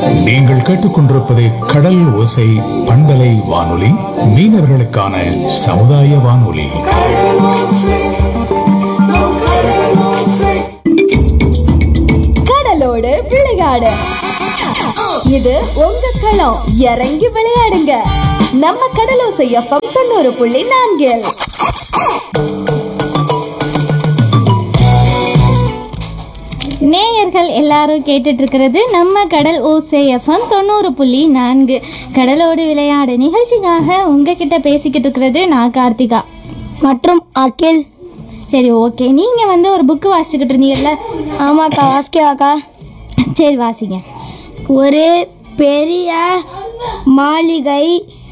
நீங்கள் கேட்டுக்கொண்டிருப்பது கடல் ஓசை பண்பலை வானொலி மீனவர்களுக்கான சமுதாய வானொலி கடலோடு விளையாடு இது உங்க களம் இறங்கி விளையாடுங்க நம்ம கடலோசை எஃப்எம் தொண்ணூறு புள்ளி நான்கில் நேயர்கள் எல்லாரும் கேட்டுட்டு இருக்கிறது நம்ம கடல் ஓசை எஃப்எம் தொண்ணூறு புள்ளி நான்கு கடலோடு விளையாடு நிகழ்ச்சிக்காக உங்ககிட்ட பேசிக்கிட்டு இருக்கிறது நான் கார்த்திகா மற்றும் அகில் சரி ஓகே நீங்கள் வந்து ஒரு புக்கு வாசிச்சுக்கிட்டு இருந்தீங்கல்ல ஆமாக்கா வாஸ்கேவாக்கா சரி வாசிங்க ஒரு பெரிய மாளிகை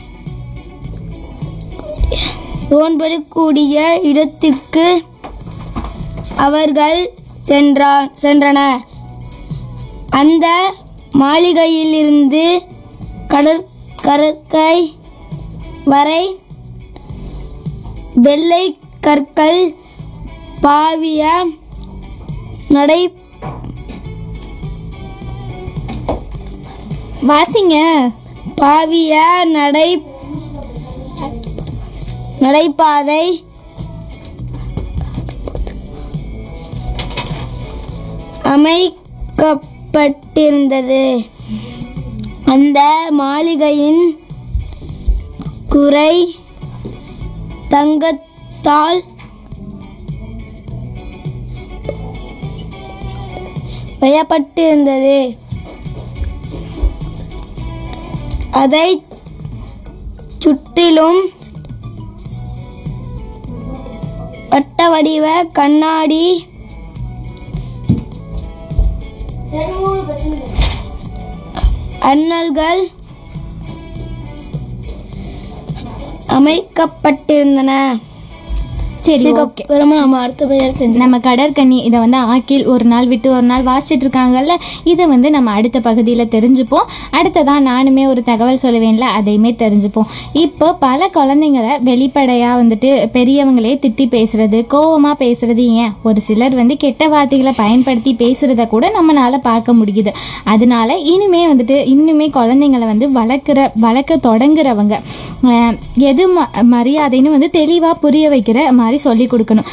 தோன்படக்கூடிய இடத்துக்கு அவர்கள் சென்றா சென்றன அந்த மாளிகையிலிருந்து கடற் கடற்கரை வரை வெள்ளை கற்கள் பாவிய நடை வாசிங்க பாவிய நடை நடைபாதை அமைக்கப்பட்டிருந்தது அந்த மாளிகையின் குறை தங்கத்தால் வையப்பட்டிருந்தது அதை சுற்றிலும் வட்ட வடிவ கண்ணாடி அண்ணல்கள் அமைக்கப்பட்டிருந்தன சரி ஓகே இதுக்கப்புறமா நம்ம அடுத்த பெயர் நம்ம கடற்கன்னி இதை வந்து ஆக்கில் ஒரு நாள் விட்டு ஒரு நாள் வாசிச்சுட்டு இருக்காங்கல்ல இதை வந்து நம்ம அடுத்த பகுதியில் தெரிஞ்சுப்போம் அடுத்ததான் நானுமே ஒரு தகவல் சொல்லுவேன்ல அதையுமே தெரிஞ்சுப்போம் இப்போ பல குழந்தைங்களை வெளிப்படையாக வந்துட்டு பெரியவங்களே திட்டி பேசுறது கோவமாக பேசுறது ஏன் ஒரு சிலர் வந்து கெட்ட வார்த்தைகளை பயன்படுத்தி பேசுறத கூட நம்மளால பார்க்க முடியுது அதனால இனிமே வந்துட்டு இன்னுமே குழந்தைங்களை வந்து வளர்க்குற வளர்க்க தொடங்குறவங்க அஹ், எது ம மரியாதைன்னு வந்து தெளிவாக புரிய வைக்கிற மாதிரி சொல்லி கொடுக்கணும்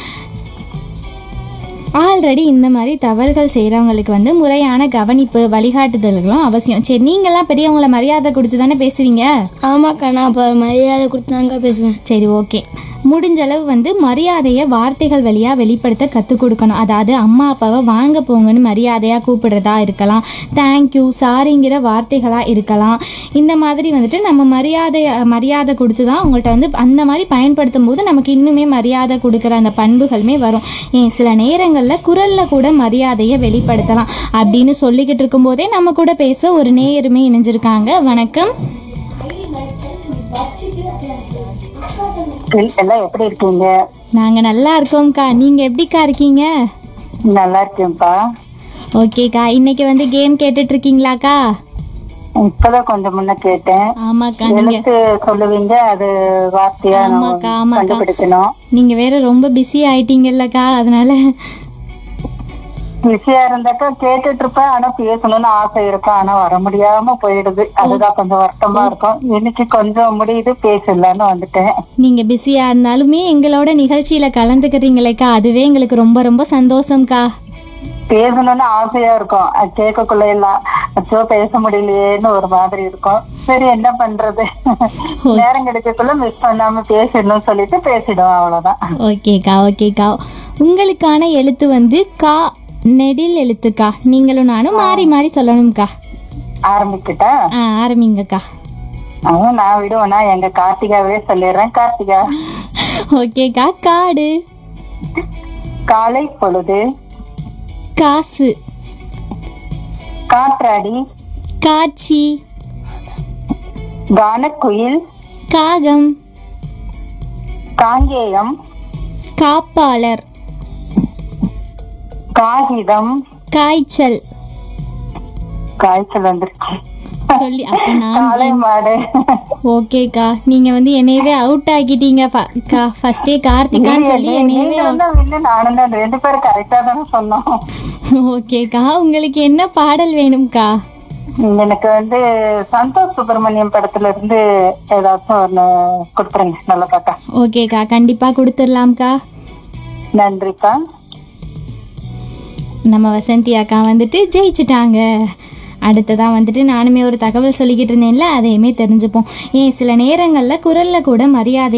ஆல்ரெடி இந்த மாதிரி தவறுகள் செய்கிறவங்களுக்கு வந்து முறையான கவனிப்பு வழிகாட்டுதல்களும் அவசியம் சரி நீங்களாம் பெரியவங்கள மரியாதை கொடுத்து தானே பேசுவீங்க ஆமாக்கா நான் இப்போ மரியாதை கொடுத்து தாங்க பேசுவேன் சரி ஓகே முடிஞ்ச அளவு வந்து மரியாதையை வார்த்தைகள் வழியாக வெளிப்படுத்த கற்றுக் கொடுக்கணும் அதாவது அம்மா அப்பாவை வாங்க போங்கன்னு மரியாதையாக கூப்பிடுறதா இருக்கலாம் தேங்க்யூ சாரிங்கிற வார்த்தைகளாக இருக்கலாம் இந்த மாதிரி வந்துட்டு நம்ம மரியாதை மரியாதை கொடுத்து தான் அவங்கள்ட்ட வந்து அந்த மாதிரி பயன்படுத்தும் போது நமக்கு இன்னுமே மரியாதை கொடுக்குற அந்த பண்புகளுமே வரும் ஏன் சில நேரங்களில் குரலில் கூட மரியாதையை வெளிப்படுத்தலாம் அப்படின்னு சொல்லிக்கிட்டு இருக்கும்போதே நம்ம கூட பேச ஒரு நேயருமே இணைஞ்சிருக்காங்க வணக்கம் எல்- எல்லாம் எப்படி இருக்கீங்க நாங்கள் நல்லா இருக்கோம்க்கா நீங்கள் எப்படிக்கா இருக்கீங்க நல்லா இருக்கேன்ப்பா ஓகேக்கா இன்னைக்கு வந்து கேம் கேட்டுட்டு இருக்கீங்களாக்கா இப்பதான் கொஞ்சம் முன்ன கேட்டேன் ஆமாக்கா நீங்க எழுத்து சொல்லுவீங்க அது வார்த்தையா நம்ம ஆமாக்கா ஆமாக்கா கண்டுபிடிக்கணும் நீங்க வேற ரொம்ப பிஸி ஆயிட்டீங்கல்லக்கா அதனால பிஸியா இருந்தாக்கா கேட்டுட்டு இருப்பேன் ஆனா பேசணும்னு ஆசை இருக்கும் ஆனா வர முடியாம போயிடுது அதுதான் கொஞ்சம் வருத்தமா இருக்கும் இன்னைக்கு கொஞ்சம் முடியுது பேசலான்னு வந்துட்டேன் நீங்க பிஸியா இருந்தாலுமே எங்களோட நிகழ்ச்சியில கலந்துக்கிறீங்களேக்கா அதுவே எங்களுக்கு ரொம்ப ரொம்ப சந்தோஷம்க்கா பேசணும்னு ஆசையா இருக்கும் அது கேட்கக்குள்ள எல்லாம் அச்சோ பேச முடியலையேன்னு ஒரு மாதிரி இருக்கும் சரி என்ன பண்றது நேரம் கிடைக்கக்குள்ள மிஸ் பண்ணாம பேசணும்னு சொல்லிட்டு பேசிடுவோம் அவ்வளவுதான் ஓகேக்கா ஓகேக்கா உங்களுக்கான எழுத்து வந்து கா நெடில் எழுத்துக்கா நீங்களும் நானும் மாறி மாறி சொல்லணும்க்கா ஆரம்பிக்கிட்டா ஆ ஆரம்பிங்கக்கா அவன் நான் விடுவேனா எங்க கார்த்திகாவே சொல்லிடுறேன் கார்த்திகா ஓகேக்கா காடு காலை பொழுது காசு காற்றாடி காட்சி கானக்குயில் காகம் காங்கேயம் காப்பாளர் காகிதம் காய்ச்சல் காய்ச்சல் வந்துருச்சு சொல்லி அப்ப நான் காளை மாடு ஓகேக்கா நீங்க வந்து என்னையவே அவுட் ஆக்கிட்டீங்க ஃபர்ஸ்டே கார்த்திகான்னு சொல்லி என்னையவே நீங்க வந்து வின்னு நானும் தான் ரெண்டு பேரும் கரெக்டா தானே சொன்னோம் ஓகேக்கா உங்களுக்கு என்ன பாடல் வேணும்க்கா ம், எனக்கு வந்து சந்தோஷ் சுப்பிரமணியம் படத்துல இருந்து ஏதாச்சும் ஒண்ணு கொடுத்துருங்க நல்ல பாட்டா ஓகேக்கா கண்டிப்பாக கொடுத்துடலாம்க்கா நன்றிப்பா நம்ம வசந்தி அக்கா வந்துட்டு ஜெயிச்சிட்டாங்க அடுத்ததான் வந்துட்டு நானுமே ஒரு தகவல் சொல்லிக்கிட்டு இருந்தேன்ல அதையுமே தெரிஞ்சுப்போம் ஏன் சில நேரங்களில் குரலில் கூட மரியாதை